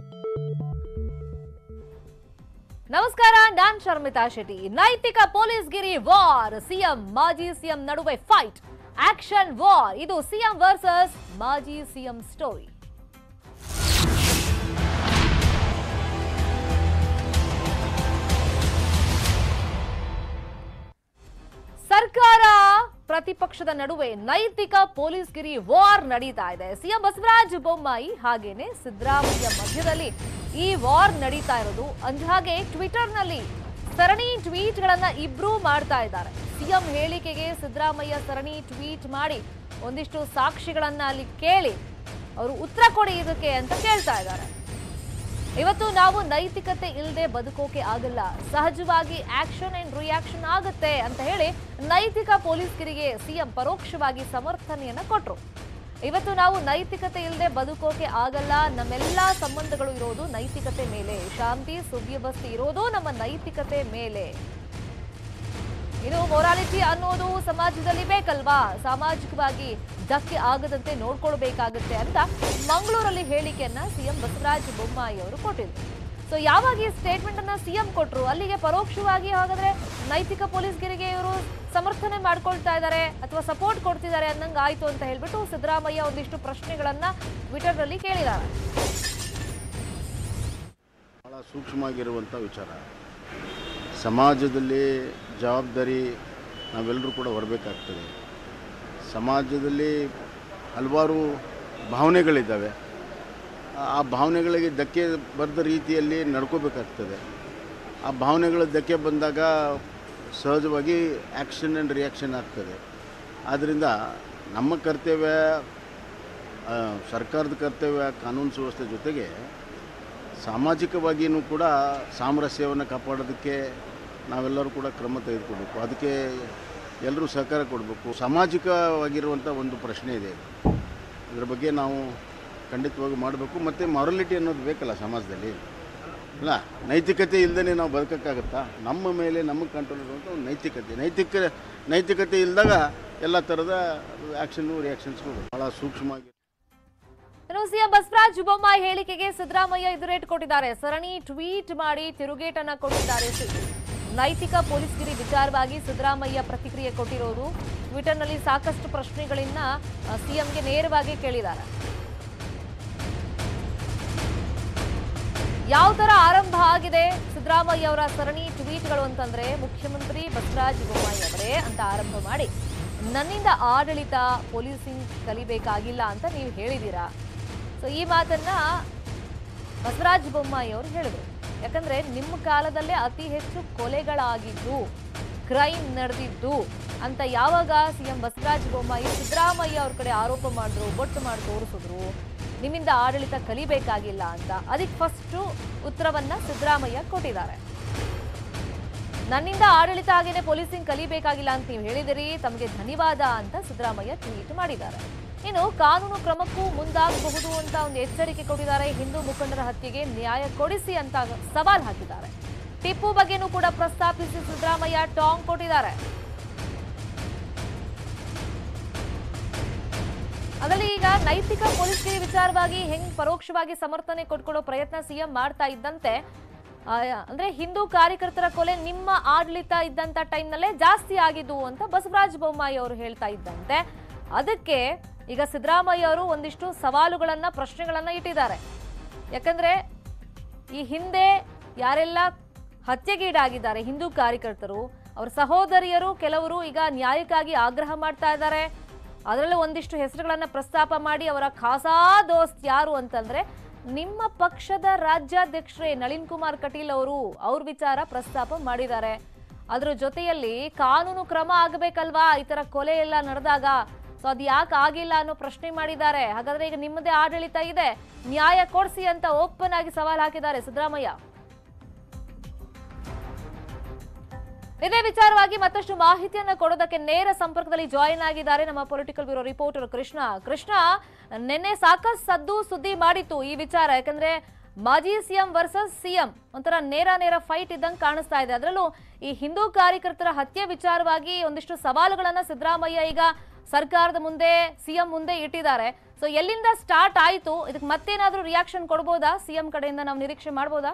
ನಮಸ್ಕಾರ ನಾನ್ ಶರ್ಮಿತಾ ಶೆಟ್ಟಿ ನೈತಿಕ ಪೊಲೀಸ್ ಗಿರಿ ವಾರ್ ಸಿಎಂ ಮಾಜಿ ಸಿಎಂ ನಡುವೆ ಫೈಟ್ ಆಕ್ಷನ್ ವಾರ್ ಇದು ಸಿಎಂ ವರ್ಸಸ್ ಮಾಜಿ ಸಿಎಂ ಸ್ಟೋರಿ ಸರ್ಕಾರ ಪ್ರತಿಪಕ್ಷದ ನಡುವೆ ನೈತಿಕ ಪೊಲೀಸ್ ಗಿರಿ ವಾರ್ ನಡೀತಾ ಇದೆ ಸಿಎಂ ಬಸವರಾಜ ಬೊಮ್ಮಾಯಿ ಹಾಗೇನೆ ಸಿದ್ದರಾಮಯ್ಯ ಮಧ್ಯದಲ್ಲಿ ಈ ವಾರ್ ನಡೀತಾ ಇರೋದು ಅಂದಹಾಗೆ ಟ್ವಿಟರ್ನಲ್ಲಿ ಸರಣಿ ಟ್ವೀಟ್ಗಳನ್ನ ಇಬ್ರು ಮಾಡ್ತಾ ಇದ್ದಾರೆ ಸಿಎಂ ಹೇಳಿಕೆಗೆ ಸಿದ್ದರಾಮಯ್ಯ ಸರಣಿ ಟ್ವೀಟ್ ಮಾಡಿ ಒಂದಿಷ್ಟು ಸಾಕ್ಷಿಗಳನ್ನ ಅಲ್ಲಿ ಕೇಳಿ ಅವರು ಉತ್ತರ ಕೊಡಿ ಇದಕ್ಕೆ ಅಂತ ಕೇಳ್ತಾ ಇದ್ದಾರೆ ಇವತ್ತು ನಾವು ನೈತಿಕತೆ ಇಲ್ಲದೆ ಬದುಕೋಕೆ ಆಗಲ್ಲ ಸಹಜವಾಗಿ ಆಕ್ಷನ್ ಅಂಡ್ ರಿಯಾಕ್ಷನ್ ಆಗುತ್ತೆ ಅಂತ ಹೇಳಿ ನೈತಿಕ ಪೊಲೀಸ್ಗಿರಿಗೆ ಸಿಎಂ ಪರೋಕ್ಷವಾಗಿ ಸಮರ್ಥನೆಯನ್ನ ಕೊಟ್ರು ಇವತ್ತು ನಾವು ನೈತಿಕತೆ ಇಲ್ಲದೆ ಬದುಕೋಕೆ ಆಗಲ್ಲ ನಮ್ಮೆಲ್ಲಾ ಸಂಬಂಧಗಳು ಇರೋದು ನೈತಿಕತೆ ಮೇಲೆ ಶಾಂತಿ ಸುವ್ಯವಸ್ಥೆ ಇರೋದು ನಮ್ಮ ನೈತಿಕತೆ ಮೇಲೆ ಇದು ಮೊರಾಲಿಟಿ ಅನ್ನೋದು ಸಮಾಜದಲ್ಲಿ ಬೇಕಲ್ವಾ ಸಾಮಾಜಿಕವಾಗಿ ಧಕ್ಕೆ ಆಗದಂತೆ ನೋಡ್ಕೊಳ್ಬೇಕಾಗುತ್ತೆ ಅಂತ ಮಂಗಳೂರಲ್ಲಿ ಹೇಳಿಕೆಯನ್ನ ಸಿಎಂ ಬಸವರಾಜ ಬೊಮ್ಮಾಯಿ ಅವರು ಕೊಟ್ಟಿದ್ರು ಸೊ ಯಾವಾಗ ಈ ಸ್ಟೇಟ್ಮೆಂಟ್ ಅನ್ನ ಸಿಎಂ ಕೊಟ್ರು ಅಲ್ಲಿಗೆ ಪರೋಕ್ಷವಾಗಿ ಹಾಗಾದ್ರೆ ನೈತಿಕ ಪೊಲೀಸ್ಗಿರಿಗೆ ಇವರು ಸಮರ್ಥನೆ ಮಾಡ್ಕೊಳ್ತಾ ಇದ್ದಾರೆ ಅಥವಾ ಸಪೋರ್ಟ್ ಕೊಡ್ತಿದ್ದಾರೆ ಅನ್ನಂಗ್ ಆಯ್ತು ಅಂತ ಹೇಳ್ಬಿಟ್ಟು ಸಿದ್ದರಾಮಯ್ಯ ಒಂದಿಷ್ಟು ಪ್ರಶ್ನೆಗಳನ್ನ ಟ್ವಿಟರ್ ನಲ್ಲಿ ಕೇಳಿದ್ದಾರೆ ಭಾಳ ಸೂಕ್ಷ್ಮವಾಗಿರುವಂಥ ವಿಚಾರ ಸಮಾಜದಲ್ಲಿ ಜವಾಬ್ದಾರಿ ನಾವೆಲ್ಲರೂ ಕೂಡ ಹೊರಬೇಕಾಗ್ತದೆ ಸಮಾಜದಲ್ಲಿ ಹಲವಾರು ಭಾವನೆಗಳಿದ್ದಾವೆ ಆ ಭಾವನೆಗಳಿಗೆ ಧಕ್ಕೆ ಬರೆದ ರೀತಿಯಲ್ಲಿ ನಡ್ಕೋಬೇಕಾಗ್ತದೆ ಆ ಭಾವನೆಗಳ ಧಕ್ಕೆ ಬಂದಾಗ ಸಹಜವಾಗಿ ಆ್ಯಕ್ಷನ್ ಆ್ಯಂಡ್ ರಿಯಾಕ್ಷನ್ ಆಗ್ತದೆ ಆದ್ದರಿಂದ ನಮ್ಮ ಕರ್ತವ್ಯ ಆ, ಸರ್ಕಾರದ ಕರ್ತವ್ಯ ಕಾನೂನು ಸುವ್ಯವಸ್ಥೆ ಜೊತೆಗೆ ಸಾಮಾಜಿಕವಾಗಿಯೂ ಕೂಡ ಸಾಮರಸ್ಯವನ್ನು ಕಾಪಾಡೋದಕ್ಕೆ ನಾವೆಲ್ಲರೂ ಕೂಡ ಕ್ರಮ ತೆಗೆದುಕೊಳ್ಬೇಕು ಅದಕ್ಕೆ ಎಲ್ಲರೂ ಸಹಕಾರ ಕೊಡಬೇಕು ಸಾಮಾಜಿಕವಾಗಿರುವಂಥ ಒಂದು ಪ್ರಶ್ನೆ ಇದೆ ಇದರ ಬಗ್ಗೆ ನಾವು ಖಂಡಿತವಾಗಿ ಮಾಡಬೇಕು ಮತ್ತು ಮಾರಲಿಟಿ ಅನ್ನೋದು ಬೇಕಲ್ಲ ಸಮಾಜದಲ್ಲಿ ಅಲ್ಲ ನೈತಿಕತೆ ಇಲ್ಲದೇ ನಾವು ಬದುಕೋಕ್ಕಾಗತ್ತಾ ನಮ್ಮ ಮೇಲೆ ನಮಗೆ ಕಂಟ್ರೋಲ್ ಇರುವಂಥ ಒಂದು ನೈತಿಕತೆ ನೈತಿಕ ನೈತಿಕತೆ ಇಲ್ಲದಾಗ ಎಲ್ಲ ಥರದ ಆ್ಯಕ್ಷನ್ನು ರಿಯಾಕ್ಷನ್ಸ್ಗಳು ಭಾಳ ಸೂಕ್ಷ್ಮವಾಗಿ ಇನ್ನು ಸಿಎಂ ಬಸವರಾಜ ಬೊಮ್ಮಾಯಿ ಹೇಳಿಕೆಗೆ ಸಿದ್ದರಾಮಯ್ಯ ಎದುರೇಟ್ ಕೊಟ್ಟಿದ್ದಾರೆ ಸರಣಿ ಟ್ವೀಟ್ ಮಾಡಿ ತಿರುಗೇಟನ್ನ ಕೊಟ್ಟಿದ್ದಾರೆ ಸಿ- ನೈತಿಕ ಪೊಲೀಸ್ಗಿರಿ ವಿಚಾರವಾಗಿ ಸಿದ್ದರಾಮಯ್ಯ ಪ್ರತಿಕ್ರಿಯೆ ಕೊಟ್ಟಿರೋದು ಟ್ವಿಟರ್ನಲ್ಲಿ ಸಾಕಷ್ಟು ಪ್ರಶ್ನೆಗಳನ್ನ ಆ, ಸಿಎಂಗೆ ನೇರವಾಗಿ ಕೇಳಿದ್ದಾರೆ ಯಾವ ತರ ಆರಂಭ ಆಗಿದೆ ಸಿದ್ದರಾಮಯ್ಯ ಅವರ ಸರಣಿ ಟ್ವೀಟ್ಗಳು ಅಂತಂದ್ರೆ ಮುಖ್ಯಮಂತ್ರಿ ಬಸವರಾಜ ಬೊಮ್ಮಾಯಿ ಅವರೇ ಅಂತ ಆರಂಭ ಮಾಡಿ ನನ್ನಿಂದ ಆಡಳಿತ ಪೊಲೀಸಿಂಗ್ ಕಲಿಬೇಕಾಗಿಲ್ಲ ಅಂತ ನೀವು ಹೇಳಿದ್ದೀರಾ ಸೊ ಈ ಮಾತನ್ನ ಬಸವರಾಜ ಬೊಮ್ಮಾಯಿ ಅವರು ಹೇಳಿದರು ಯಾಕಂದ್ರೆ ನಿಮ್ಮ ಕಾಲದಲ್ಲೇ ಅತಿ ಹೆಚ್ಚು ಕೊಲೆಗಳಾಗಿದ್ದು ಕ್ರೈಮ್ ನಡೆದಿದ್ದು ಅಂತ ಯಾವಾಗ ಸಿಎಂ ಬಸವರಾಜ ಬೊಮ್ಮಾಯಿ ಸಿದ್ದರಾಮಯ್ಯ ಅವ್ರ ಕಡೆ ಆರೋಪ ಮಾಡಿದ್ರು ಬೊಟ್ಟು ಮಾಡಿ ತೋರಿಸಿದ್ರು ನಿಮ್ಮಿಂದ ಆಡಳಿತ ಕಲಿಬೇಕಾಗಿಲ್ಲ ಅಂತ ಅದಕ್ಕೆ ಫಸ್ಟು ಉತ್ತರವನ್ನ ಸಿದ್ದರಾಮಯ್ಯ ಕೊಟ್ಟಿದ್ದಾರೆ ನನ್ನಿಂದ ಆಡಳಿತ ಹಾಗೇನೆ ಪೊಲೀಸಿಂಗ್ ಕಲಿಬೇಕಾಗಿಲ್ಲ ಅಂತ ನೀವು ಹೇಳಿದಿರಿ ತಮಗೆ ಧನ್ಯವಾದ ಅಂತ ಸಿದ್ದರಾಮಯ್ಯ ಟ್ವೀಟ್ ಮಾಡಿದ್ದಾರೆ ಇನ್ನು ಕಾನೂನು ಕ್ರಮಕ್ಕೂ ಮುಂದಾಗಬಹುದು ಅಂತ ಒಂದು ಎಚ್ಚರಿಕೆ ಕೊಟ್ಟಿದ್ದಾರೆ ಹಿಂದೂ ಮುಖಂಡರ ಹತ್ಯೆಗೆ ನ್ಯಾಯ ಕೊಡಿಸಿ ಅಂತ ಸವಾಲ್ ಹಾಕಿದ್ದಾರೆ ಟಿಪ್ಪು ಬಗ್ಗೆನೂ ಕೂಡ ಪ್ರಸ್ತಾಪಿಸಿ ಸಿದ್ದರಾಮಯ್ಯ ಟಾಂಗ್ ಕೊಟ್ಟಿದ್ದಾರೆ ಅದರಲ್ಲಿ ಈಗ ನೈತಿಕ ಪೊಲೀಸ್ಗಿರಿ ವಿಚಾರವಾಗಿ ಹೆಂಗ್ ಪರೋಕ್ಷವಾಗಿ ಸಮರ್ಥನೆ ಕೊಟ್ಕೊಳ್ಳೋ ಪ್ರಯತ್ನ ಸಿಎಂ ಮಾಡ್ತಾ ಇದ್ದಂತೆ ಆ, ಅಂದ್ರೆ ಹಿಂದೂ ಕಾರ್ಯಕರ್ತರ ಕೊಲೆ ನಿಮ್ಮ ಆಡಳಿತ ಇದ್ದಂತ ಟೈಮ್ನಲ್ಲೇ ಜಾಸ್ತಿ ಆಗಿದ್ದು ಅಂತ ಬಸವರಾಜ ಬೊಮ್ಮಾಯಿ ಅವರು ಹೇಳ್ತಾ ಇದ್ದಂತೆ ಅದಕ್ಕೆ ಈಗ ಸಿದ್ದರಾಮಯ್ಯ ಅವರು ಒಂದಿಷ್ಟು ಸವಾಲುಗಳನ್ನ ಪ್ರಶ್ನೆಗಳನ್ನ ಇಟ್ಟಿದ್ದಾರೆ ಯಾಕಂದ್ರೆ ಈ ಹಿಂದೆ ಯಾರೆಲ್ಲ ಹತ್ಯೆಗೀಡಾಗಿದ್ದಾರೆ ಹಿಂದೂ ಕಾರ್ಯಕರ್ತರು ಅವರ ಸಹೋದರಿಯರು ಕೆಲವರು ಈಗ ನ್ಯಾಯಕ್ಕಾಗಿ ಆಗ್ರಹ ಮಾಡ್ತಾ ಇದ್ದಾರೆ ಅದರಲ್ಲೂ ಒಂದಿಷ್ಟು ಹೆಸರುಗಳನ್ನ ಪ್ರಸ್ತಾಪ ಮಾಡಿ ಅವರ ಖಾಸಾ ದೋಸ್ತ್ ಯಾರು ಅಂತಂದ್ರೆ ನಿಮ್ಮ ಪಕ್ಷದ ರಾಜ್ಯಾಧ್ಯಕ್ಷರೇ ನಳಿನ್ ಕುಮಾರ್ ಕಟೀಲ್ ಅವರು ಅವ್ರ ವಿಚಾರ ಪ್ರಸ್ತಾಪ ಮಾಡಿದ್ದಾರೆ ಅದ್ರ ಜೊತೆಯಲ್ಲಿ ಕಾನೂನು ಕ್ರಮ ಆಗಬೇಕಲ್ವಾ ಈ ತರ ಕೊಲೆ ಎಲ್ಲ ನಡೆದಾಗ ಸೊ ಅದು ಯಾಕೆ ಆಗಿಲ್ಲ ಅನ್ನೋ ಪ್ರಶ್ನೆ ಮಾಡಿದ್ದಾರೆ ಹಾಗಾದ್ರೆ ಈಗ ನಿಮ್ಮದೇ ಆಡಳಿತ ಇದೆ ನ್ಯಾಯ ಕೊಡಿಸಿ ಅಂತ ಓಪನ್ ಆಗಿ ಸವಾಲ್ ಹಾಕಿದ್ದಾರೆ ಸಿದ್ದರಾಮಯ್ಯ ಇದೇ ವಿಚಾರವಾಗಿ ಮತ್ತಷ್ಟು ಮಾಹಿತಿಯನ್ನ ಕೊಡೋದಕ್ಕೆ ನೇರ ಸಂಪರ್ಕದಲ್ಲಿ ಜಾಯಿನ್ ಆಗಿದ್ದಾರೆ ನಮ್ಮ political bureau reporter Krishna Krishna ನಿನ್ನೆ ಸಾಕಷ್ಟು ಸದ್ದು ಸುದ್ದಿ ಮಾಡಿತ್ತು ಈ ವಿಚಾರ ಯಾಕಂದ್ರೆ ಮಾಜಿ ಸಿಎಂ ವರ್ಸಸ್ ಸಿಎಂ ಒಂಥರ ನೇರ ನೇರ ಫೈಟ್ ಇದ್ದಂಗೆ ಕಾಣಿಸ್ತಾ ಇದೆ ಅದರಲ್ಲೂ ಈ ಹಿಂದೂ ಕಾರ್ಯಕರ್ತರ ಹತ್ಯೆ ವಿಚಾರವಾಗಿ ಒಂದಿಷ್ಟು ಸವಾಲುಗಳನ್ನ ಸಿದ್ದರಾಮಯ್ಯ ಈಗ ಸರ್ಕಾರದ ಮುಂದೆ ಸಿಎಂ ಮುಂದೆ ಇಟ್ಟಿದ್ದಾರೆ ಸೊ ಎಲ್ಲಿಂದ ಸ್ಟಾರ್ಟ್ ಆಯ್ತು ಇದಕ್ಕೆ ಮತ್ತೇನಾದ್ರೂ ರಿಯಾಕ್ಷನ್ ಕೊಡ್ಬೋದಾ ಸಿಎಂ ಕಡೆಯಿಂದ ನಾವು ನಿರೀಕ್ಷೆ ಮಾಡ್ಬೋದಾ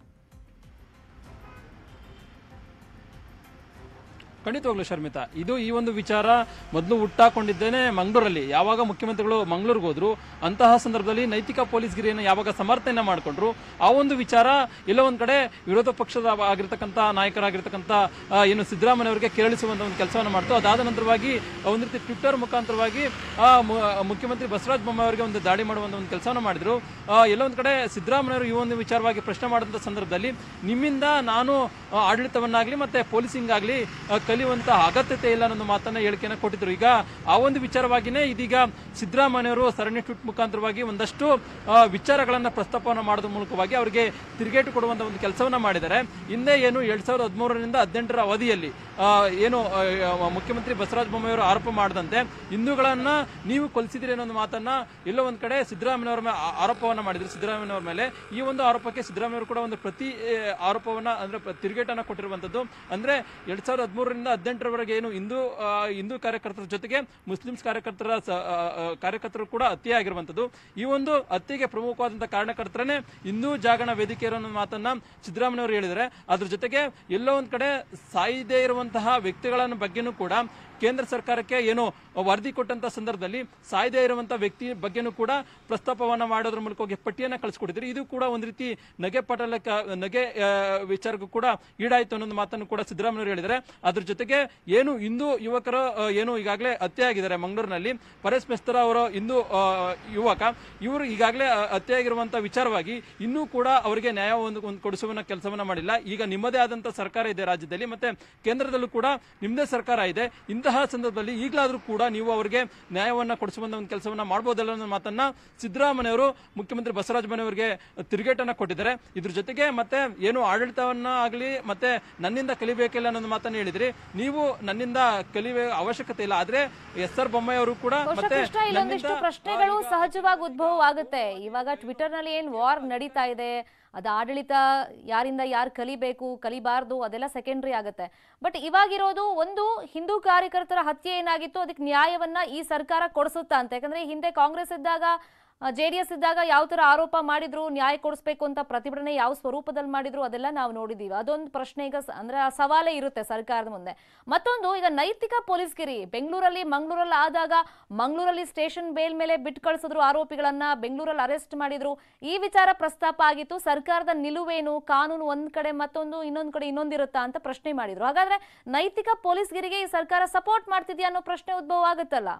ಖಂಡಿತವಾಗ್ಲೂ ಶರ್ಮಿತಾ ಇದು ಈ ಒಂದು ವಿಚಾರ ಮೊದಲು ಹುಟ್ಟಾಕೊಂಡಿದ್ದೇನೆ ಮಂಗಳೂರಲ್ಲಿ ಯಾವಾಗ ಮುಖ್ಯಮಂತ್ರಿಗಳು ಮಂಗಳೂರಿಗೆ ಹೋದ್ರು ಅಂತಹ ಸಂದರ್ಭದಲ್ಲಿ ನೈತಿಕ ಪೊಲೀಸ್ಗಿರಿಯನ್ನು ಯಾವಾಗ ಸಮರ್ಥನೆ ಮಾಡಿಕೊಂಡ್ರು ಆ ಒಂದು ವಿಚಾರ ಎಲ್ಲೋ ಒಂದ್ ಕಡೆ ವಿರೋಧ ಪಕ್ಷದ ಆಗಿರ್ತಕ್ಕಂಥ ನಾಯಕರಾಗಿರ್ತಕ್ಕಂಥ ಆ, ಏನು ಸಿದ್ದರಾಮಯ್ಯ ಅವರಿಗೆ ಕೆರಳಿಸುವಂತ ಒಂದು ಕೆಲಸವನ್ನು ಮಾಡ್ತು ಅದಾದ ನಂತರವಾಗಿ ಒಂದು ರೀತಿ ಟ್ವಿಟ್ಟರ್ ಮುಖಾಂತರವಾಗಿ ಆ, ಮು- ಮುಖ್ಯಮಂತ್ರಿ ಬಸವರಾಜ ಬೊಮ್ಮಾಯಿ ಅವರಿಗೆ ಒಂದು ದಾಳಿ ಮಾಡುವಂತ ಒಂದು ಕೆಲಸವನ್ನು ಮಾಡಿದ್ರು ಆ, ಎಲ್ಲೋ ಒಂದ್ ಕಡೆ ಸಿದ್ದರಾಮಯ್ಯ ಅವರು ಈ ಒಂದು ವಿಚಾರವಾಗಿ ಪ್ರಶ್ನೆ ಮಾಡಿದಂಥ ಸಂದರ್ಭದಲ್ಲಿ ನಿಮ್ಮಿಂದ ನಾನು ಆ, ಆಡಳಿತವನ್ನಾಗ್ಲಿ ಮತ್ತೆ ಪೊಲೀಸಿಂಗ್ ಆಗ್ಲಿ ಆ, ಕಲಿಯುವಂತ ಅಗತ್ಯತೆ ಇಲ್ಲ ಅನ್ನೋ ಮಾತನ್ನ ಹೇಳಿಕೆಯನ್ನು ಕೊಟ್ಟಿದ್ರು ಈಗ ಆ ಒಂದು ವಿಚಾರವಾಗಿನೇ ಇದೀಗ ಸಿದ್ದರಾಮಯ್ಯವರು ಸರಣಿ ಟ್ವೀಟ್ ಮುಖಾಂತರವಾಗಿ ಒಂದಷ್ಟು ಆ, ವಿಚಾರಗಳನ್ನ ಪ್ರಸ್ತಾಪವನ್ನು ಮಾಡೋದ್ರ ಮೂಲಕವಾಗಿ ಅವರಿಗೆ ತಿರುಗೇಟು ಕೊಡುವಂತ ಒಂದು ಕೆಲಸವನ್ನ ಮಾಡಿದ್ದಾರೆ ಹಿಂದೆ ಏನು ಎರಡ್ ಸಾವಿರದ ಹದಿಮೂರರಿಂದ ಹದಿನೆಂಟರ ಅವಧಿಯಲ್ಲಿ ಆ, ಏನು ಆ, ಆ, ಮುಖ್ಯಮಂತ್ರಿ ಬಸವರಾಜ ಬೊಮ್ಮಾಯಿ ಅವರು ಆರೋಪ ಮಾಡದಂತೆ ಹಿಂದೂಗಳನ್ನ ನೀವು ಕೊಲಿಸಿದಿರಿ ಅನ್ನೋ ಒಂದು ಮಾತನ್ನ ಎಲ್ಲೋ ಒಂದ್ ಕಡೆ ಸಿದ್ದರಾಮಯ್ಯ ಅವರ ಮೇಲೆ ಆ- ಆರೋಪವನ್ನ ಮಾಡಿದ್ರು ಸಿದ್ದರಾಮಯ್ಯ ಅವರ ಮೇಲೆ ಈ ಒಂದು ಆರೋಪಕ್ಕೆ ಸಿದ್ದರಾಮಯ್ಯ ಅವರು ಕೂಡ ಒಂದು ಪ್ರತಿ ಆ, ಆರೋಪವನ್ನ ಅಂದ್ರೆ ಪ್ರ- ತಿರುಗೇಟನ್ನ ಕೊಟ್ಟಿರುವಂತದ್ದು ಅಂದ್ರೆ ಎರಡ್ ಸಾವಿರದ ಹದಿಮೂರರಿಂದ ಹದಿನೆಂಟರವರೆಗೆ ಏನು ಹಿಂದೂ ಆ, ಹಿಂದೂ ಕಾರ್ಯಕರ್ತರ ಜೊತೆಗೆ ಮುಸ್ಲಿಮ್ಸ್ ಕಾರ್ಯಕರ್ತರ ಸ- ಆ, ಆ, ಕಾರ್ಯಕರ್ತರು ಕೂಡ ಹತ್ಯೆ ಆಗಿರುವಂತದ್ದು ಈ ಒಂದು ಹತ್ಯೆಗೆ ಪ್ರಮುಖವಾದಂತಹ ಕಾರಣಕರ್ತರೇ ಹಿಂದೂ ಜಾಗರಣ ವೇದಿಕೆ ಇರೋ ಅನ್ನೋ ಮಾತನ್ನ ಸಿದ್ದರಾಮಯ್ಯ ಅವರು ಹೇಳಿದರೆ ಅದ್ರ ಜೊತೆಗೆ ಎಲ್ಲೋ ಒಂದ್ ಕಡೆ ಸಾಯದೇ ಇರುವಂತಹ ವ್ಯಕ್ತಿಗಳನ್ನ ಬಗ್ಗೆನೂ ಕೂಡ ಕೇಂದ್ರ ಸರ್ಕಾರಕ್ಕೆ ಏನು ವರದಿ ಕೊಟ್ಟಂತ ಸಂದರ್ಭದಲ್ಲಿ ಸಾಯದೇ ಇರುವಂತಹ ವ್ಯಕ್ತಿ ಬಗ್ಗೆನೂ ಕೂಡ ಪ್ರಸ್ತಾಪವನ್ನ ಮಾಡೋದ್ರ ಮೂಲಕ ಹೋಗಿ ಪಟ್ಟಿಯನ್ನ ಕಳಿಸ್ಕೊಟ್ಟಿದ್ರು ಇದು ಕೂಡ ಒಂದ್ ರೀತಿ ನಗೆ ಪಟಲಕ ನಗೆ ಆ, ವಿಚಾರಕ್ಕೂ ಕೂಡ ಈಡಾಯ್ತು ಅನ್ನೋ ಮಾತನ್ನು ಕೂಡ ಸಿದ್ದರಾಮಯ್ಯ ಅವರು ಹೇಳಿದ್ದಾರೆ ಅದ್ರ ಜೊತೆಗೆ ಏನು ಹಿಂದೂ ಯುವಕರು ಆ, ಏನು ಈಗಾಗಲೇ ಹತ್ಯೆ ಆಗಿದ್ದಾರೆ ಮಂಗಳೂರಿನಲ್ಲಿ ಪರೇಶ್ ಮೆಸ್ತರ ಅವರ ಹಿಂದೂ ಆ, ಯುವಕ ಇವರು ಈಗಾಗಲೇ ಆ, ಹತ್ಯೆ ಆಗಿರುವಂತಹ ವಿಚಾರವಾಗಿ ಇನ್ನೂ ಕೂಡ ಅವರಿಗೆ ನ್ಯಾಯ ಒಂದು ಒಂದು ಕೊಡಿಸುವ ಕೆಲಸವನ್ನ ಮಾಡಿಲ್ಲ ಈಗ ನಿಮ್ಮದೇ ಆದಂತ ಸರ್ಕಾರ ಇದೆ ರಾಜ್ಯದಲ್ಲಿ ಮತ್ತೆ ಕೇಂದ್ರದಲ್ಲೂ ಕೂಡ ನಿಮ್ಮದೇ ಸರ್ಕಾರ ಇದೆ ಇಂತಹ ಸಂದರ್ಭದಲ್ಲಿ ಈಗಲಾದ್ರೂ ಕೂಡ ನೀವು ಅವರಿಗೆ ನ್ಯಾಯವನ್ನ ಕೊಡಿಸುವಂತ ಒಂದು ಕೆಲಸವನ್ನ ಮಾಡಬಹುದಲ್ಲ ಅನ್ನೋ ಮಾತನ್ನ ಸಿದ್ದರಾಮಯ್ಯ ಅವರು ಮುಖ್ಯಮಂತ್ರಿ ಬಸವರಾಜ ಬೊಮ್ಮಾಯಿ ಅವರಿಗೆ ತಿರುಗೇಟನ್ನ ಕೊಟ್ಟಿದ್ದಾರೆ ಇದ್ರ ಜೊತೆಗೆ ಮತ್ತೆ ಏನು ಆಡಳಿತವನ್ನ ಆಗಲಿ ಮತ್ತೆ ನನ್ನಿಂದ ಕಲಿಬೇಕಿಲ್ಲ ಅನ್ನೋ ಮಾತನ್ನ ಹೇಳಿದ್ರಿ ನೀವು ನನ್ನಿಂದ ಕಲಿಯೇ ಅವಶ್ಯಕತೆ ಇಲ್ಲ ಆದ್ರೆ ಎಸ್ ಆರ್ ಬೊಮ್ಮಾಯಿ ಅವರು ಕೂಡ ಬಹುಶಃ ಮತ್ತೆ ಕೃಷ್ಣ ಇಲ್ಲೊಂದಿಷ್ಟು ನನ್ನಿಂದ- ಪ್ರಶ್ನೆಗಳು ಸಹಜವಾಗಿ ಉದ್ಭವ ಆಗುತ್ತೆ ಇವಾಗ ಟ್ವಿಟರ್ ನಲ್ಲಿ ಏನ್ ವಾರ್ ನಡೀತಾ ಇದೆ ಅದು ಆಡಳಿತ ಯಾರಿಂದ ಯಾರು ಕಲಿಬೇಕು ಕಲಿಬಾರ್ದು ಅದೆಲ್ಲ ಸೆಕೆಂಡ್ರಿ ಆಗುತ್ತೆ ಬಟ್ ಇವಾಗಿರೋದು ಒಂದು ಹಿಂದೂ ಕಾರ್ಯಕರ್ತರ ಹತ್ಯೆ ಏನಾಗಿತ್ತು ಅದಕ್ಕೆ ನ್ಯಾಯವನ್ನ ಈ ಸರ್ಕಾರ ಕೊಡಿಸುತ್ತಾ ಅಂತ ಯಾಕಂದ್ರೆ ಹಿಂದೆ ಕಾಂಗ್ರೆಸ್ ಇದ್ದಾಗ ಜೆ ಡಿ ಎಸ್ ಇದ್ದಾಗ ಯಾವ ತರ ಆರೋಪ ಮಾಡಿದ್ರು ನ್ಯಾಯ ಕೊಡಿಸ್ಬೇಕು ಅಂತ ಪ್ರತಿಭಟನೆ ಯಾವ ಸ್ವರೂಪದಲ್ಲಿ ಮಾಡಿದ್ರು ಅದೆಲ್ಲ ನಾವು ನೋಡಿದೀವಿ ಅದೊಂದು ಪ್ರಶ್ನೆ ಈಗ ಸ- ಅಂದ್ರೆ ಆ ಸವಾಲೇ ಇರುತ್ತೆ ಸರ್ಕಾರದ ಮುಂದೆ ಮತ್ತೊಂದು ಈಗ ನೈತಿಕ ಪೊಲೀಸ್ಗಿರಿ ಬೆಂಗಳೂರಲ್ಲಿ ಮಂಗಳೂರಲ್ಲಿ ಆದಾಗ ಮಂಗಳೂರಲ್ಲಿ ಸ್ಟೇಷನ್ ಬೇಲ್ ಮೇಲೆ ಬಿಟ್ಟು ಕಳಿಸಿದ್ರು ಆರೋಪಿಗಳನ್ನ ಬೆಂಗಳೂರಲ್ಲಿ ಅರೆಸ್ಟ್ ಮಾಡಿದ್ರು ಈ ವಿಚಾರ ಪ್ರಸ್ತಾಪ ಆಗಿತ್ತು ಸರ್ಕಾರದ ನಿಲುವೇನು ಕಾನೂನು ಒಂದ್ ಕಡೆ ಮತ್ತೊಂದು ಇನ್ನೊಂದ್ ಕಡೆ ಇನ್ನೊಂದಿರುತ್ತಾ ಅಂತ ಪ್ರಶ್ನೆ ಮಾಡಿದ್ರು ಹಾಗಾದ್ರೆ ನೈತಿಕ ಪೊಲೀಸ್ಗಿರಿಗೆ ಈ ಸರ್ಕಾರ ಸಪೋರ್ಟ್ ಮಾಡ್ತಿದ್ಯಾ ಅನ್ನೋ ಪ್ರಶ್ನೆ ಉದ್ಭವ ಆಗುತ್ತಲ್ಲ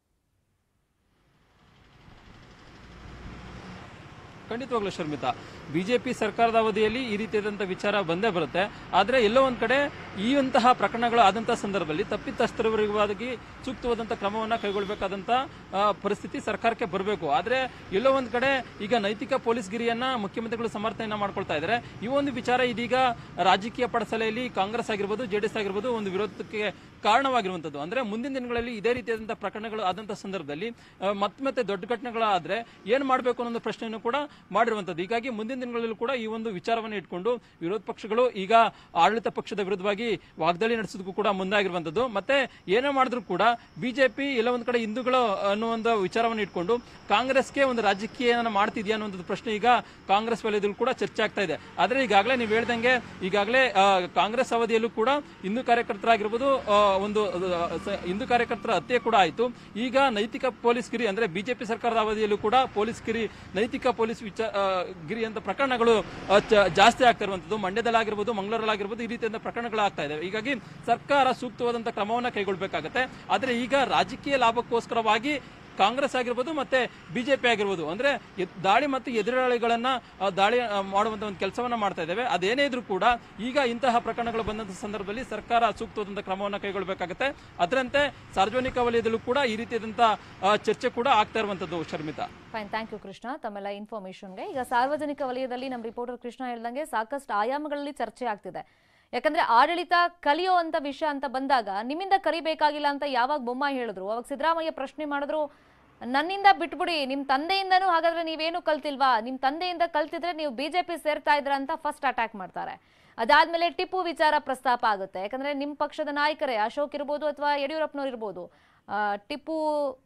ಖಂಡಿತವಾಗ್ಲೂ ಶರ್ಮಿತಾ ಬಿಜೆಪಿ ಸರ್ಕಾರದ ಅವಧಿಯಲ್ಲಿ ಈ ರೀತಿಯಾದಂತಹ ವಿಚಾರ ಬಂದೇ ಬರುತ್ತೆ ಆದ್ರೆ ಎಲ್ಲೋ ಒಂದ್ ಕಡೆ ಈ ಅಂತಹ ಪ್ರಕರಣಗಳು ಆದಂತಹ ಸಂದರ್ಭದಲ್ಲಿ ತಪ್ಪಿತಸ್ಥರವರಿಗಾಗಿ ಸೂಕ್ತವಾದಂತಹ ಕ್ರಮವನ್ನ ಕೈಗೊಳ್ಳಬೇಕಾದಂತ ಆ, ಪರಿಸ್ಥಿತಿ ಸರ್ಕಾರಕ್ಕೆ ಬರಬೇಕು ಆದ್ರೆ ಎಲ್ಲೋ ಒಂದ್ ಕಡೆ ಈಗ ನೈತಿಕ ಪೊಲೀಸ್ ಗಿರಿಯನ್ನ ಮುಖ್ಯಮಂತ್ರಿಗಳು ಸಮರ್ಥನೆಯನ್ನ ಮಾಡ್ಕೊಳ್ತಾ ಇದ್ದಾರೆ ಈ ಒಂದು ವಿಚಾರ ಇದೀಗ ರಾಜಕೀಯ ಪಡಸಲೆಯಲ್ಲಿ ಕಾಂಗ್ರೆಸ್ ಆಗಿರ್ಬೋದು ಜೆಡಿಎಸ್ ಆಗಿರ್ಬೋದು ಒಂದು ವಿರೋಧಕ್ಕೆ ಕಾರಣವಾಗಿರುವಂತದ್ದು ಅಂದ್ರೆ ಮುಂದಿನ ದಿನಗಳಲ್ಲಿ ಇದೇ ರೀತಿಯಾದಂತಹ ಪ್ರಕರಣಗಳು ಆದಂತಹ ಸಂದರ್ಭದಲ್ಲಿ ಆ, ಮತ್ತೆ ಮತ್ತೆ ದೊಡ್ಡ ಘಟನೆಗಳಾದ್ರೆ ಏನ್ ಮಾಡಬೇಕು ಅನ್ನೋ ಒಂದು ಪ್ರಶ್ನೆಯನ್ನು ಕೂಡ ಮಾಡಿರುವಂತದ್ದು ಹೀಗಾಗಿ ಮುಂದಿನ ದಿನಗಳಲ್ಲೂ ಕೂಡ ಈ ಒಂದು ವಿಚಾರವನ್ನು ಇಟ್ಕೊಂಡು ವಿರೋಧ ಪಕ್ಷಗಳು ಈಗ ಆಡಳಿತ ಪಕ್ಷದ ವಿರುದ್ಧವಾಗಿ ವಾಗ್ದಾಳಿ ನಡೆಸೋದಕ್ಕೂ ಕೂಡ ಮುಂದಾಗಿರುವಂತದ್ದು ಮತ್ತೆ ಏನೇ ಮಾಡಿದ್ರು ಕೂಡ ಬಿಜೆಪಿ ಎಲ್ಲ ಒಂದ್ ಕಡೆ ಹಿಂದೂಗಳು ಅನ್ನೋ ಒಂದು ವಿಚಾರವನ್ನು ಇಟ್ಕೊಂಡು ಕಾಂಗ್ರೆಸ್ಗೆ ಒಂದು ರಾಜಕೀಯ ಏನಾನ ಮಾಡ್ತಿದ್ಯಾ ಅನ್ನೋ ಒಂದು ಪ್ರಶ್ನೆ ಈಗ ಕಾಂಗ್ರೆಸ್ ವಲಯದಲ್ಲೂ ಕೂಡ ಚರ್ಚೆ ಆಗ್ತಾ ಇದೆ ಆದ್ರೆ ಈಗಾಗಲೇ ನೀವು ಹೇಳ್ದಂಗೆ ಈಗಾಗಲೇ ಆ, ಕಾಂಗ್ರೆಸ್ ಅವಧಿಯಲ್ಲೂ ಕೂಡ ಹಿಂದೂ ಕಾರ್ಯಕರ್ತರಾಗಿರ್ಬೋದು ಆ, ಒಂದು ಆ, ಸ- ಹಿಂದೂ ಕಾರ್ಯಕರ್ತರ ಹತ್ಯೆ ಕೂಡ ಆಯಿತು ಈಗ ನೈತಿಕ ಪೊಲೀಸ್ ಗಿರಿ ಅಂದ್ರೆ ಬಿಜೆಪಿ ಸರ್ಕಾರದ ಅವಧಿಯಲ್ಲೂ ಕೂಡ ಪೊಲೀಸ್ ಗಿರಿ ನೈತಿಕ ಪೊಲೀಸ್ ವಿಚ ಆ, ಗಿರಿ ಅಂತ ಪ್ರಕರಣಗಳು ಆ, ಚ- ಜಾಸ್ತಿ ಆಗ್ತಾ ಇರುವಂತದ್ದು ಮಂಡ್ಯದಲ್ಲಾಗಿರ್ಬೋದು ಮಂಗಳೂರಲ್ಲಾಗಿರ್ಬೋದು ಈ ರೀತಿಯಿಂದ ಪ್ರಕರಣಗಳು ಆಗ್ತಾ ಇದಾವೆ ಹೀಗಾಗಿ ಸರ್ಕಾರ ಸೂಕ್ತವಾದಂತ ಕ್ರಮವನ್ನ ಕೈಗೊಳ್ಬೇಕಾಗತ್ತೆ ಆದ್ರೆ ಈಗ ರಾಜಕೀಯ ಲಾಭಕ್ಕೋಸ್ಕರವಾಗಿ ಕಾಂಗ್ರೆಸ್ ಆಗಿರ್ಬೋದು ಮತ್ತೆ ಬಿಜೆಪಿ ಆಗಿರ್ಬೋದು ಅಂದ್ರೆ ಎದ್- ದಾಳಿ ಮತ್ತು ಎದುರಾಳಿಗಳನ್ನ ಆ, ದಾಳಿ ಆ, ಮಾಡುವಂತ ಒಂದು ಕೆಲಸವನ್ನ ಮಾಡ್ತಾ ಇದ್ದೇವೆ ಅದೇನೇ ಇದ್ರೂ ಕೂಡ ಈಗ ಇಂತಹ ಪ್ರಕರಣಗಳು ಬಂದಂತ ಸಂದರ್ಭದಲ್ಲಿ ಸರ್ಕಾರ ಸೂಕ್ತವಾದಂತ ಕ್ರಮವನ್ನ ಕೈಗೊಳ್ಳಬೇಕಾಗುತ್ತೆ ಅದರಂತೆ ಸಾರ್ವಜನಿಕ ವಲಯದಲ್ಲೂ ಕೂಡ ಈ ರೀತಿಯಾದಂತ ಆ, ಚರ್ಚೆ ಕೂಡ ಆಗ್ತಾ ಇರುವಂತದ್ದು Sharmitha fine thank you Krishna ತಮ್ಮೆಲ್ಲ ಇನ್ಫಾರ್ಮೇಶನ್ಗೆ ಈಗ ಸಾರ್ವಜನಿಕ ವಲಯದಲ್ಲಿ ನಮ್ಮ ರಿಪೋರ್ಟರ್ ಕೃಷ್ಣ ಹೇಳ್ದಂಗೆ ಸಾಕಷ್ಟು ಆಯಾಮಗಳಲ್ಲಿ ಚರ್ಚೆ ಆಗ್ತಿದೆ ಯಾಕಂದ್ರೆ ಆಡಳಿತ ಕಲಿಯೋ ಅಂತ ವಿಷಯ ಅಂತ ಬಂದಾಗ ನಿಮ್ಮಿಂದ ಕಲಿಬೇಕಾಗಿಲ್ಲ ಅಂತ ಯಾವಾಗ ಬೊಮ್ಮಾಯಿ ಹೇಳಿದ್ರು ಅವಾಗ ಸಿದ್ದರಾಮಯ್ಯ ಪ್ರಶ್ನೆ ಮಾಡಿದ್ರು ನನ್ನಿಂದ ಬಿಟ್ಬಿಡಿ ನಿಮ್ ತಂದೆಯಿಂದನೂ ಹಾಗಾದ್ರೆ ನೀವೇನು ಕಲ್ತಿಲ್ವಾ ನಿಮ್ ತಂದೆಯಿಂದ ಕಲ್ತಿದ್ರೆ ನೀವು ಬಿಜೆಪಿ ಸೇರ್ತಾ ಇದ್ರ ಅಂತ ಫಸ್ಟ್ ಅಟ್ಯಾಕ್ ಮಾಡ್ತಾರೆ ಅದಾದ್ಮೇಲೆ ಟಿಪ್ಪು ವಿಚಾರ ಪ್ರಸ್ತಾಪ ಆಗುತ್ತೆ ಯಾಕಂದ್ರೆ ನಿಮ್ ಪಕ್ಷದ ನಾಯಕರೇ ಅಶೋಕ್ ಇರ್ಬೋದು ಅಥವಾ ಯಡಿಯೂರಪ್ಪನವ್ರು ಇರ್ಬೋದು ಆ, ಟಿಪ್ಪು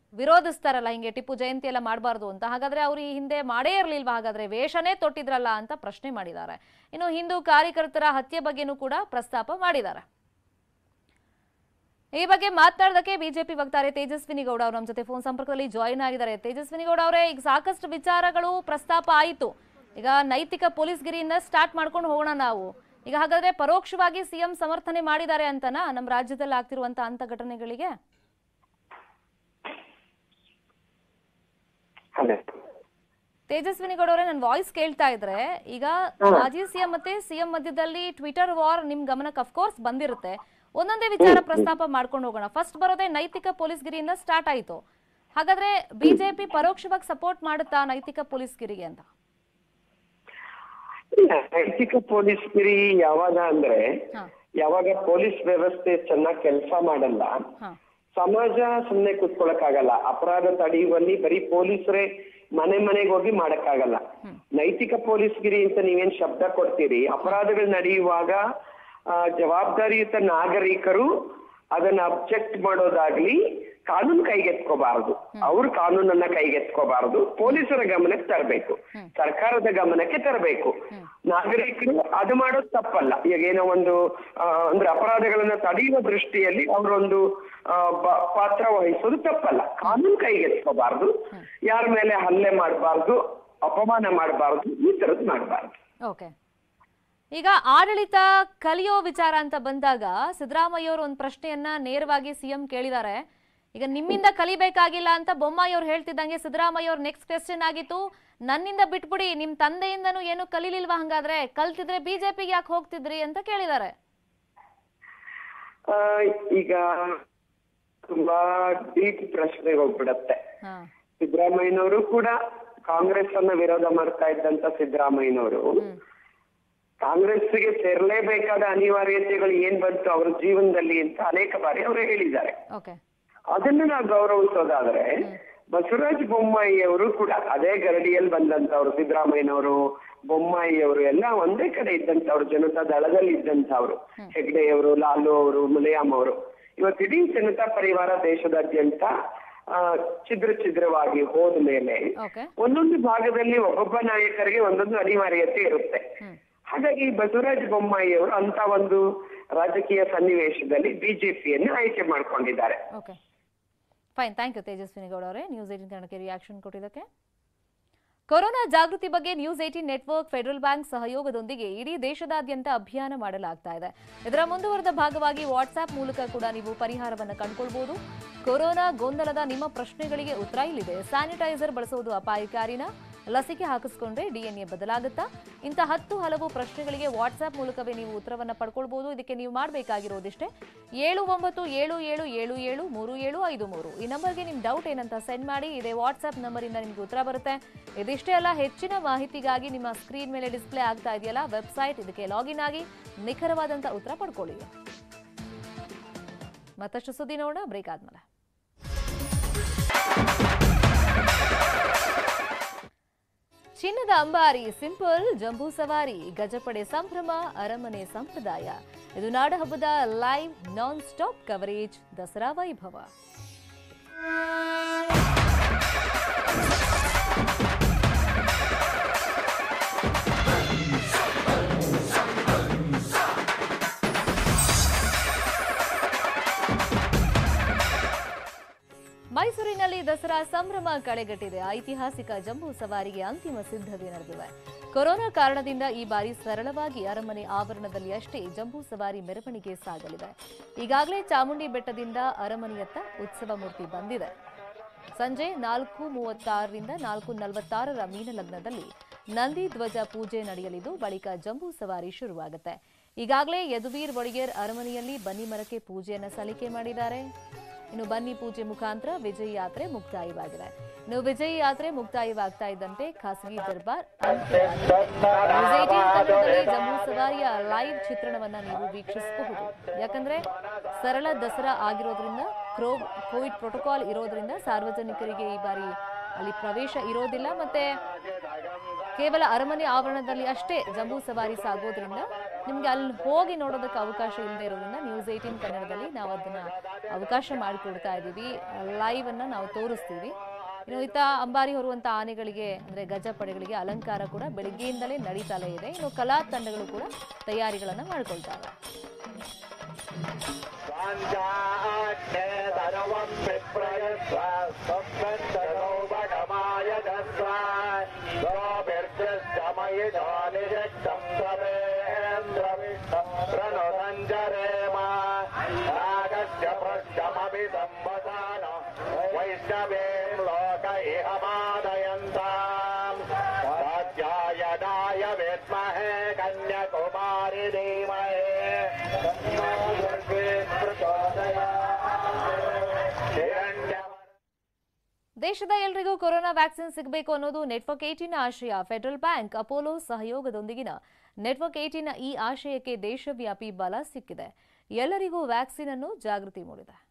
ವಿರೋಧಿಸ್ತಾರಲ್ಲ ಹಿಂಗೆ ಟಿಪ್ಪು ಜಯಂತಿ ಎಲ್ಲ ಮಾಡಬಾರ್ದು ಅಂತ ಹಾಗಾದ್ರೆ ಅವ್ರು ಈ ಹಿಂದೆ ಮಾಡೇ ಇರ್ಲಿಲ್ವಾ ಹಾಗಾದ್ರೆ ವೇಷನೇ ತೊಟ್ಟಿದ್ರಲ್ಲ ಅಂತ ಪ್ರಶ್ನೆ ಮಾಡಿದ್ದಾರೆ ಇನ್ನು ಹಿಂದೂ ಕಾರ್ಯಕರ್ತರ ಹತ್ಯೆ ಬಗ್ಗೆನೂ ಕೂಡ ಪ್ರಸ್ತಾಪ ಮಾಡಿದ್ದಾರೆ ಈ ಬಗ್ಗೆ ಮಾತನಾಡೋದಕ್ಕೆ ಬಿಜೆಪಿ ವಕ್ತಾರೆ ತೇಜಸ್ವಿನಿ ಗೌಡ ಅವರು ನಮ್ಮ ಜೊತೆ ಫೋನ್ ಸಂಪರ್ಕದಲ್ಲಿ ಜಾಯಿನ್ ಆಗಿದ್ದಾರೆ ತೇಜಸ್ವಿನಿ ಗೌಡ ಅವರೇ ಈಗ ಸಾಕಷ್ಟು ವಿಚಾರಗಳು ಪ್ರಸ್ತಾಪ ಆಯಿತು ಈಗ ನೈತಿಕ ಪೊಲೀಸ್ಗಿರಿಯಿಂದ ಸ್ಟಾರ್ಟ್ ಮಾಡ್ಕೊಂಡು ಹೋಗೋಣ ನಾವು ಈಗ ಹಾಗಾದ್ರೆ ಪರೋಕ್ಷವಾಗಿ ಸಿಎಂ ಸಮರ್ಥನೆ ಮಾಡಿದ್ದಾರೆ ಅಂತನಾ ನಮ್ಮ ರಾಜ್ಯದಲ್ಲಿ ಆಗ್ತಿರುವಂತ ಅಂತ ಘಟನೆಗಳಿಗೆ ಅದೇ ತೇಜಸ್ವಿನಿ ಗೌಡ ಅವರೇ ನನ್ನ ವಾಯ್ಸ್ ಕೇಳ್ತಾ ಇದ್ರೆ ಈಗ ಮಾಜಿ ಸಿಎಂ ಮತ್ತೆ ಸಿಎಂ ಮಧ್ಯದಲ್ಲಿ ಟ್ವಿಟರ್ ವಾರ್ ನಿಮ್ ಗಮನಕ್ಕೆ ಅಫ್ಕೋರ್ಸ್ ಬಂದಿರುತ್ತೆ ಒಂದೊಂದೇ ವಿಚಾರ ಪ್ರಸ್ತಾಪ ಮಾಡ್ಕೊಂಡು ಹೋಗೋಣ ಫಸ್ಟ್ ಬರೋದೇ ನೈತಿಕ ಪೊಲೀಸ್ಗಿರಿಯಿಂದ ಸ್ಟಾರ್ಟ್ ಆಯ್ತು ಹಾಗಾದ್ರೆ ಬಿಜೆಪಿ ಪರೋಕ್ಷವಾಗಿ ಸಪೋರ್ಟ್ ಮಾಡುತ್ತಾ ನೈತಿಕ ಪೊಲೀಸ್ಗಿರಿಗೆ ಅಂತ ಇಲ್ಲ, ನೈತಿಕ ಪೊಲೀಸ್ ಗಿರಿ ಯಾವಾಗ ಅಂದ್ರೆ ಹಾ ಯಾವಾಗ ಪೊಲೀಸ್ ವ್ಯವಸ್ಥೆ ಚೆನ್ನಾಗಿ ಕೆಲಸ ಮಾಡಲ್ಲ ಹಾ ಸಮಾಜ ಸುಮ್ನೆ ಕೂತ್ಕೊಳಕ್ಕಾಗಲ್ಲ ಅಪರಾಧ ತಡೆಯುವಲ್ಲಿ ಬರೀ ಪೊಲೀಸರೇ ಮನೆ ಮನೆಗೆ ಹೋಗಿ ಮಾಡಕ್ಕಾಗಲ್ಲ ನೈತಿಕ ಪೊಲೀಸ್ಗಿರಿ ಅಂತ ನೀವೇನ್ ಶಬ್ದ ಕೊಡ್ತೀರಿ ಅಪರಾಧಗಳು ನಡೆಯುವಾಗ ಆ, ಜವಾಬ್ದಾರಿಯುತ ನಾಗರಿಕರು ಅದನ್ನ ಅಬ್ಜೆಕ್ಟ್ ಮಾಡೋದಾಗ್ಲಿ ಕಾನೂನು ಕೈಗೆತ್ಕೋಬಾರದು ಅವ್ರು ಕಾನೂನನ್ನ ಕೈಗೆತ್ಕೋಬಾರದು ಪೊಲೀಸರ ಗಮನಕ್ಕೆ ತರಬೇಕು ಸರ್ಕಾರದ ಗಮನಕ್ಕೆ ತರಬೇಕು ನಾಗರಿಕರು ಅದು ಮಾಡೋದು ತಪ್ಪಲ್ಲ ಈಗ ಏನೋ ಒಂದು ಆ, ಅಂದ್ರೆ ಅಪರಾಧಗಳನ್ನ ತಡೆಯುವ ದೃಷ್ಟಿಯಲ್ಲಿ ಅವರೊಂದು ಆ, ಬ- ಪಾತ್ರ ವಹಿಸೋದು ತಪ್ಪಲ್ಲ ಕಾನೂನು ಕೈಗೆತ್ಕೋಬಾರದು ಯಾರ ಮೇಲೆ ಹಲ್ಲೆ ಮಾಡಬಾರ್ದು ಅಪಮಾನ ಮಾಡಬಾರ್ದು ಈ ತರದ್ ಮಾಡಬಾರ್ದು ಓಕೆ ಈಗ ಆಡಳಿತ ಕಲಿಯೋ ವಿಚಾರ ಅಂತ ಬಂದಾಗ ಸಿದ್ದರಾಮಯ್ಯ ಅವರು ಒಂದು ಪ್ರಶ್ನೆಯನ್ನ ನೇರವಾಗಿ ಸಿಎಂ ಕೇಳಿದ್ದಾರೆ ಈಗ ನಿಮ್ಮಿಂದ ಕಲಿಬೇಕಾಗಿಲ್ಲ ಅಂತ ಬೊಮ್ಮಾಯಿ ಅವ್ರು ಹೇಳ್ತಿದ್ದಂಗೆ ಸಿದ್ದರಾಮಯ್ಯ ಅವ್ರ ನೆಕ್ಸ್ಟ್ ಕ್ವೆಶ್ಚನ್ ಆಗಿತ್ತು ನನ್ನಿಂದ ಬಿಟ್ಬಿಡಿ ನಿಮ್ ತಂದೆಯಿಂದನೂ ಏನು ಕಲೀಲಿಲ್ವಾ ಹಂಗಾದ್ರೆ ಕಲ್ತಿದ್ರೆ ಬಿಜೆಪಿಗೆ ಯಾಕೆ ಹೋಗ್ತಿದ್ರಿ ಅಂತ ಕೇಳಿದ್ದಾರೆ ಆ, ಈಗ ತುಂಬಾ ಡೀಪ್ ಪ್ರಶ್ನೆಗೆ ಹೋಗ್ಬಿಡತ್ತೆ ಹಾ ಸಿದ್ದರಾಮಯ್ಯನವರು ಕೂಡ ಕಾಂಗ್ರೆಸ್ ಅನ್ನ ವಿರೋಧ ಮಾಡ್ತಾ ಇದ್ದಂತ ಸಿದ್ದರಾಮಯ್ಯನವರು ಕಾಂಗ್ರೆಸ್ಗೆ ಸೇರ್ಲೇಬೇಕಾದ ಅನಿವಾರ್ಯತೆಗಳು ಏನ್ ಬಂತು ಅವ್ರ ಜೀವನದಲ್ಲಿ ಅಂತ ಅನೇಕ ಬಾರಿ ಅವರು ಹೇಳಿದ್ದಾರೆ ಓಕೆ ಅದನ್ನು ನಾವು ಗೌರವಿಸೋದಾದ್ರೆ ಬಸವರಾಜ ಬೊಮ್ಮಾಯಿ ಅವರು ಕೂಡ ಅದೇ ಗರಡಿಯಲ್ಲಿ ಬಂದಂತವ್ರು ಸಿದ್ದರಾಮಯ್ಯನವರು ಬೊಮ್ಮಾಯಿ ಅವರು ಎಲ್ಲ ಒಂದೇ ಕಡೆ ಇದ್ದಂತವ್ರು ಜನತಾ ದಳದಲ್ಲಿ ಇದ್ದಂತವ್ರು ಹೆಗ್ಡೆಯವರು ಲಾಲು ಅವರು ಮುನಿಯಾಮ್ ಅವರು ಇವತ್ತು ಇಡೀ ಜನತಾ ಪರಿವಾರ ದೇಶದಾದ್ಯಂತ ಆ, ಛಿದ್ರ ಛಿದ್ರವಾಗಿ ಹೋದ ಮೇಲೆ ಓಕೆ ಒಂದೊಂದು ಭಾಗದಲ್ಲಿ ಒಬ್ಬೊಬ್ಬ ನಾಯಕರಿಗೆ ಒಂದೊಂದು ಅನಿವಾರ್ಯತೆ ಇರುತ್ತೆ ಹಾಗಾಗಿ ಬಸವರಾಜ ಬೊಮ್ಮಾಯಿ ಅವರು ಅಂತ ಒಂದು ರಾಜಕೀಯ ಸನ್ನಿವೇಶದಲ್ಲಿ ಬಿಜೆಪಿಯನ್ನು ಆಯ್ಕೆ ಮಾಡ್ಕೊಂಡಿದ್ದಾರೆ okay fine thank you Tejaswini Gowda ಅವರೇ ನ್ಯೂಸ್ ಏಟಿನ್ ಕನ್ನಡಕ್ಕೆ ರಿಯಾಕ್ಷನ್ ಕೊಟ್ಟಿದ್ದಕ್ಕೆ ಕೊರೋನಾ ಜಾಗೃತಿ ಬಗ್ಗೆ news eighteen network Federal Bank ಸಹಯೋಗದೊಂದಿಗೆ ಇಡೀ ದೇಶದಾದ್ಯಂತ ಅಭಿಯಾನ ಮಾಡಲಾಗ್ತಾ ಇದೆ ಇದರ ಮುಂದುವರೆದ ಭಾಗವಾಗಿ ವಾಟ್ಸ್ಆಪ್ ಮೂಲಕ ಕೂಡ ನೀವು ಪರಿಹಾರವನ್ನು ಕಂಡುಕೊಳ್ಬಹುದು ಕೊರೋನಾ ಗೊಂದಲದ ನಿಮ್ಮ ಪ್ರಶ್ನೆಗಳಿಗೆ ಉತ್ತರ ಇಲ್ಲಿದೆ ಸ್ಯಾನಿಟೈಸರ್ ಬಳಸುವುದು ಅಪಾಯಕಾರಿನ ಲಸಿಕೆ ಹಾಕಿಸ್ಕೊಂಡ್ರೆ ಡಿಎನ್ಎ ಬದಲಾಗುತ್ತಾ ಇಂಥ ಹತ್ತು ಹಲವು ಪ್ರಶ್ನೆಗಳಿಗೆ ವಾಟ್ಸ್ಆಪ್ ಮೂಲಕವೇ ನೀವು ಉತ್ತರವನ್ನು ಪಡ್ಕೊಳ್ಬಹುದು ಇದಕ್ಕೆ ನೀವು ಮಾಡಬೇಕಾಗಿರೋದಿಷ್ಟೇ ಏಳು ಒಂಬತ್ತು ಏಳು ಏಳು ಏಳು ಏಳು ಮೂರು ಏಳು ಐದು ಮೂರು ಈ ನಂಬರ್ಗೆ ನಿಮ್ಮ ಡೌಟ್ ಏನಂತ ಸೆಂಡ್ ಮಾಡಿ ಇದೇ ವಾಟ್ಸ್ಆಪ್ ನಂಬರಿಂದ ನಿಮ್ಗೆ ಉತ್ತರ ಬರುತ್ತೆ ಇದಿಷ್ಟೇ ಅಲ್ಲ ಹೆಚ್ಚಿನ ಮಾಹಿತಿಗಾಗಿ ನಿಮ್ಮ ಸ್ಕ್ರೀನ್ ಮೇಲೆ ಡಿಸ್ಪ್ಲೇ ಆಗ್ತಾ ಇದೆಯಲ್ಲ ವೆಬ್ಸೈಟ್ ಇದಕ್ಕೆ ಲಾಗಿನ್ ಆಗಿ ನಿಖರವಾದಂಥ ಉತ್ತರ ಪಡ್ಕೊಳ್ಳಿ ಮತ್ತಷ್ಟು ಸುದ್ದಿ ನೋಡೋಣ ಬ್ರೇಕ್ ಆದ್ಮೇಲೆ ಚಿನ್ನದ ಅಂಬಾರಿ ಸಿಂಪಲ್ ಜಂಬೂ ಸವಾರಿ ಗಜಪಡೆ ಸಂಭ್ರಮ ಅರಮನೆ ಸಂಪ್ರದಾಯ ಇದು ನಾಡಹಬ್ಬದ live non stop coverage Dasara ವೈಭವ ಮೈಸೂರಿನಲ್ಲಿ ದಸರಾ ಸಂಭ್ರಮ ಕಳೆಗಟ್ಟಿದೆ ಐತಿಹಾಸಿಕ ಜಂಬೂ ಸವಾರಿಗೆ ಅಂತಿಮ ಸಿದ್ಧತೆ ನಡೆದಿವೆ ಕೊರೋನಾ ಕಾರಣದಿಂದ ಈ ಬಾರಿ ಸರಳವಾಗಿ ಅರಮನೆ ಆವರಣದಲ್ಲಿ ಅಷ್ಟೇ ಜಂಬೂ ಸವಾರಿ ಮೆರವಣಿಗೆ ಸಾಗಲಿದೆ ಈಗಾಗಲೇ ಚಾಮುಂಡಿ ಬೆಟ್ಟದಿಂದ ಅರಮನೆಯತ್ತ ಉತ್ಸವ ಮೂರ್ತಿ ಬಂದಿದೆ ಸಂಜೆ ನಾಲ್ಕು ಮೂವತ್ತಾರರಿಂದ ನಾಲ್ಕು ನಲವತ್ತಾರರ ಮೀನಲಗ್ನದಲ್ಲಿ ನಂದಿ ಧ್ವಜ ಪೂಜೆ ನಡೆಯಲಿದ್ದು ಬಳಿಕ ಜಂಬೂ ಸವಾರಿ ಶುರುವಾಗುತ್ತೆ ಈಗಾಗಲೇ ಯದುವೀರ್ ಒಡೆಯರ್ ಅರಮನೆಯಲ್ಲಿ ಬನ್ನಿ ಮರಕ್ಕೆ ಪೂಜೆಯನ್ನು ಸಲ್ಲಿಕೆ ಮಾಡಿದ್ದಾರೆ ಇನ್ನು ಬನ್ನಿ ಪೂಜೆ ಮುಖಾಂತರ ವಿಜಯ ಯಾತ್ರೆ ಮುಕ್ತಾಯವಾಗಿದೆ ಇನ್ನು ವಿಜಯ ಯಾತ್ರೆ ಮುಕ್ತಾಯವಾಗ್ತಾ ಇದ್ದಂತೆ ಖಾಸಗಿ ದರ್ಬಾರ್ ಅಂತ್ಯವಾಗಿದೆ. ನ್ಯೂಸ್ 18 ಕನ್ನಡದಲ್ಲಿ ಜಂಬೂ ಸವಾರಿಯ ಲೈವ್ ಚಿತ್ರಣವನ್ನ ನೀವು ವೀಕ್ಷಿಸಬಹುದು ಯಾಕಂದ್ರೆ ಸರಳ ದಸರಾ ಆಗಿರೋದ್ರಿಂದ ಕ್ರೋ ಕೋವಿಡ್ ಪ್ರೋಟೋಕಾಲ್ ಇರೋದ್ರಿಂದ ಸಾರ್ವಜನಿಕರಿಗೆ ಈ ಬಾರಿ ಅಲ್ಲಿ ಪ್ರವೇಶ ಇರೋದಿಲ್ಲ ಮತ್ತೆ ಕೇವಲ ಅರಮನೆ ಆವರಣದಲ್ಲಿ ಅಷ್ಟೇ ಜಂಬೂ ಸವಾರಿ ಸಾಗೋದ್ರಿಂದ ನಿಮ್ಗೆ ಅಲ್ಲಿ ಹೋಗಿ ನೋಡೋದಕ್ಕೆ ಅವಕಾಶ ಇಲ್ಲದೆ ಇರೋದ್ರಿಂದ ನ್ಯೂಸ್ ಏಯ್ಟೀನ್ ಕನ್ನಡದಲ್ಲಿ ನಾವು ಅದನ್ನ ಅವಕಾಶ ಮಾಡಿಕೊಡ್ತಾ ಇದ್ದೀವಿ ಲೈವ್ ಅನ್ನ ನಾವು ತೋರಿಸ್ತೀವಿ ಇನ್ನು ಇತ್ತ ಅಂಬಾರಿ ಹೊರುವಂತ ಆನೆಗಳಿಗೆ ಅಂದ್ರೆ ಗಜಪಡೆಗಳಿಗೆ ಅಲಂಕಾರ ಕೂಡ ಬೆಳಿಗ್ಗೆಯಿಂದಲೇ ನಡೀತಾಲೇ ಇದೆ ಇನ್ನು ಕಲಾ ತಂಡಗಳು ಕೂಡ ತಯಾರಿಗಳನ್ನ ಮಾಡ್ಕೊಳ್ತಾ ಇವೆ वैष्णवीं लोक इह मादयन्ताम् कात्यायनाय विद्महे कन्याकुमारि धीमहि तन्नो दुर्गे प्रचोदयात् हिरण्यवर्णः ದೇಶದ ಎಲ್ರಿಗೂ ಕೊರೋನಾ ವ್ಯಾಕ್ಸಿನ್ ಸಿಗಬೇಕು ಅನ್ನೋದು ನೆಟ್ವರ್ಕ್ ಏಟಿನ ಆಶಯ ಫೆಡರಲ್ ಬ್ಯಾಂಕ್ ಅಪೋಲೋ ಸಹಯೋಗದೊಂದಿಗಿನ ನೆಟ್ವರ್ಕ್ ಏಟಿನ ಈ ಆಶಯಕ್ಕೆ ದೇಶವ್ಯಾಪಿ ಬಲ ಸಿಕ್ಕಿದೆ ಎಲ್ಲರಿಗೂ ವ್ಯಾಕ್ಸಿನ್ ಅನ್ನು ಜಾಗೃತಿ ಮೂಡಿದೆ